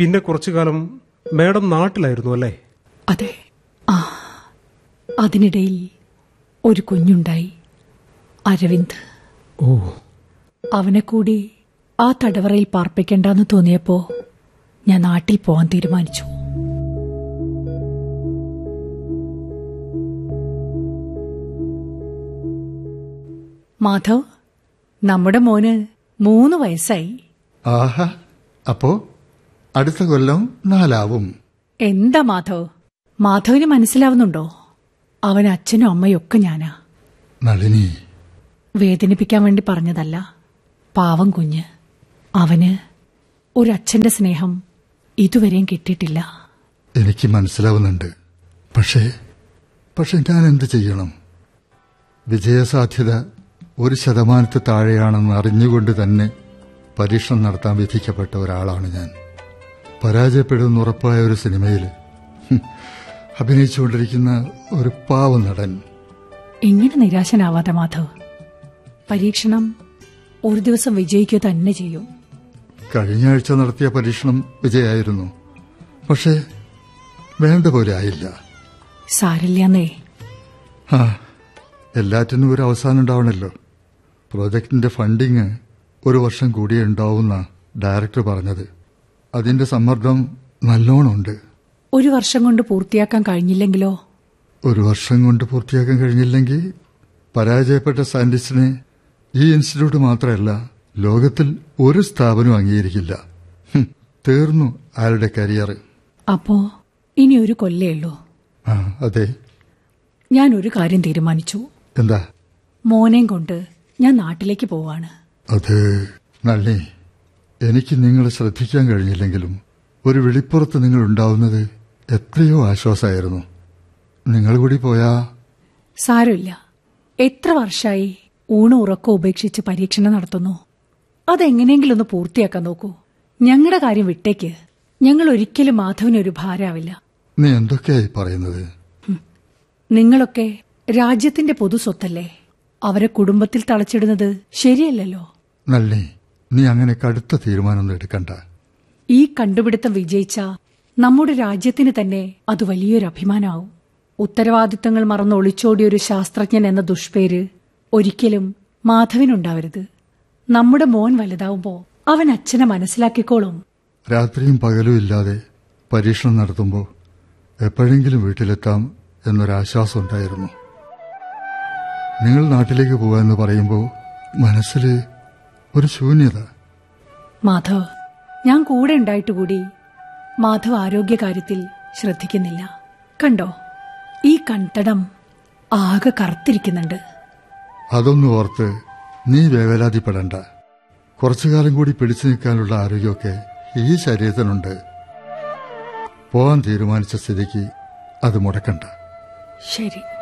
പിന്നെ കുറച്ചു കാലം മാഡം നാട്ടിലായിരുന്നു അല്ലേ അതെ ആ അതിനിടയിൽ ഒരു കുഞ്ഞുണ്ടായി അരവിന്ദ് ഓ അവനെ കൂടി ആ തടവറയിൽ പാർപ്പിക്കണ്ടെന്ന് തോന്നിയപ്പോ ഞാൻ നാട്ടിൽ പോകാൻ തീരുമാനിച്ചു മാധവ് നമ്മുടെ മോന് മൂന്ന് വയസ്സായി ആഹാ അപ്പോ അടുത്ത കൊല്ലം നാലാവും എന്താ മാധവ് മാധവിന് മനസ്സിലാവുന്നുണ്ടോ അവൻ അച്ഛനും അമ്മയും ഒക്കെ ഞാനാ നളിനി വേദനിപ്പിക്കാൻ വേണ്ടി പറഞ്ഞതല്ല പാവം കുഞ്ഞ് അവന് ഒരച്ഛന്റെ സ്നേഹം ഇതുവരെയും കിട്ടിയിട്ടില്ല എനിക്ക് മനസ്സിലാവുന്നുണ്ട് പക്ഷേ പക്ഷെ ഞാൻ എന്ത് ചെയ്യണം വിജയസാധ്യത ഒരു ശതമാനത്ത് താഴെയാണെന്ന് അറിഞ്ഞുകൊണ്ട് തന്നെ പരീക്ഷണം നടത്താൻ വിധിക്കപ്പെട്ട ഒരാളാണ് ഞാൻ പരാജയപ്പെടുമെന്ന് ഉറപ്പായ ഒരു സിനിമയിൽ ഹും, അഭിനയിച്ചുകൊണ്ടിരിക്കുന്ന ഒരു പാവ നടൻ ഇങ്ങനെ നിരാശനാവാതെ മാധവ് പരീക്ഷണം ഒരു ദിവസം വിജയിക്കുക തന്നെ ചെയ്യും കഴിഞ്ഞ ആഴ്ച നടത്തിയ പരീക്ഷണം വിജയമായിരുന്നു പക്ഷേ വേണ്ട പോലെ ആയില്ല സാരില്ലെന്നേ ആ എല്ലാറ്റിനും ഒരു അവസാനം ഉണ്ടാവണമല്ലോ പ്രോജക്റ്റിന്റെ ഫണ്ടിങ് ഒരു വർഷം കൂടിയേ ഉണ്ടാവുന്ന ഡയറക്ടർ പറഞ്ഞത് അതിന്റെ സമ്മർദ്ദം നല്ലോണമുണ്ട് ഒരു വർഷം കൊണ്ട് പൂർത്തിയാക്കാൻ കഴിഞ്ഞില്ലെങ്കിലോ ഒരു വർഷം കൊണ്ട് പൂർത്തിയാക്കാൻ കഴിഞ്ഞില്ലെങ്കിൽ പരാജയപ്പെട്ട സയന്റിസ്റ്റിനെ ഈ ഇൻസ്റ്റിറ്റ്യൂട്ട് മാത്രമല്ല ലോകത്തിൽ ഒരു സ്ഥാപനവും അംഗീകരിക്കില്ല ഹും, തീർന്നു അയാളുടെ കരിയർ അപ്പോ ഇനി ഒരു കൊല്ലേ ഉള്ളൂ ആ അതെ ഞാൻ ഒരു കാര്യം തീരുമാനിച്ചു എന്താ മോനെയും കൊണ്ട് ഞാൻ നാട്ടിലേക്ക് പോവാണ് അത് നള്ളി എനിക്ക് നിങ്ങളെ ശ്രദ്ധിക്കാൻ കഴിഞ്ഞില്ലെങ്കിലും ഒരു വെളിപ്പുറത്ത് നിങ്ങൾ ഉണ്ടാവുന്നത് എത്രയോ ആശ്വാസമായിരുന്നു നിങ്ങൾ കൂടി പോയാ സാരമില്ല എത്ര വർഷമായി ഊണ് ഉറക്കം ഉപേക്ഷിച്ച് പരീക്ഷണം നടത്തുന്നു അതെങ്ങനെയെങ്കിലും ഒന്ന് പൂർത്തിയാക്കാൻ നോക്കൂ ഞങ്ങളുടെ കാര്യം വിട്ടേക്ക് ഞങ്ങൾ ഒരിക്കലും മാധവിനൊരു ഭാരാവില്ല നീ എന്തൊക്കെയായി പറയുന്നത് നിങ്ങളൊക്കെ രാജ്യത്തിന്റെ പൊതു സ്വത്തല്ലേ അവരെ കുടുംബത്തിൽ തളച്ചിടുന്നത് ശരിയല്ലല്ലോ നള്ളി നീ അങ്ങനെ കടുത്ത തീരുമാനമൊന്നും എടുക്കണ്ട ഈ കണ്ടുപിടുത്തം വിജയിച്ച നമ്മുടെ രാജ്യത്തിന് തന്നെ അത് വലിയൊരു അഭിമാനമാവും ഉത്തരവാദിത്തങ്ങൾ മറന്ന് ഒളിച്ചോടിയ ഒരു ശാസ്ത്രജ്ഞൻ എന്ന ദുഷ്പേര് ഒരിക്കലും മാധവിനുണ്ടാവരുത് നമ്മുടെ മോൻ വലുതാവുമ്പോ അവൻ അച്ഛനെ മനസ്സിലാക്കിക്കോളും രാത്രിയും പകലും ഇല്ലാതെ പരീക്ഷണം നടത്തുമ്പോൾ എപ്പോഴെങ്കിലും വീട്ടിലെത്താം എന്നൊരാശ്വാസം ഉണ്ടായിരുന്നു നിങ്ങൾ നാട്ടിലേക്ക് പോകാമെന്ന് പറയുമ്പോൾ മനസ്സിൽ ഒരു ശൂന്യത മാധവ് ഞാൻ കൂടെ ഉണ്ടായിട്ട് കൂടി മാധവ് ആരോഗ്യകാര്യത്തിൽ ശ്രദ്ധിക്കുന്നില്ല കണ്ടോ ഈ കൺതടം ആകെ കറുത്തിരിക്കുന്നുണ്ട് അതൊന്നും ഓർത്ത് നീ വേവലാതിപ്പെടണ്ട കുറച്ചു കാലം കൂടി പിടിച്ചു നിൽക്കാനുള്ള ആരോഗ്യമൊക്കെ ഈ ശരീരത്തിനുണ്ട് പോകാൻ തീരുമാനിച്ച സ്ഥിതിക്ക് അത് മുടക്കണ്ട ശരി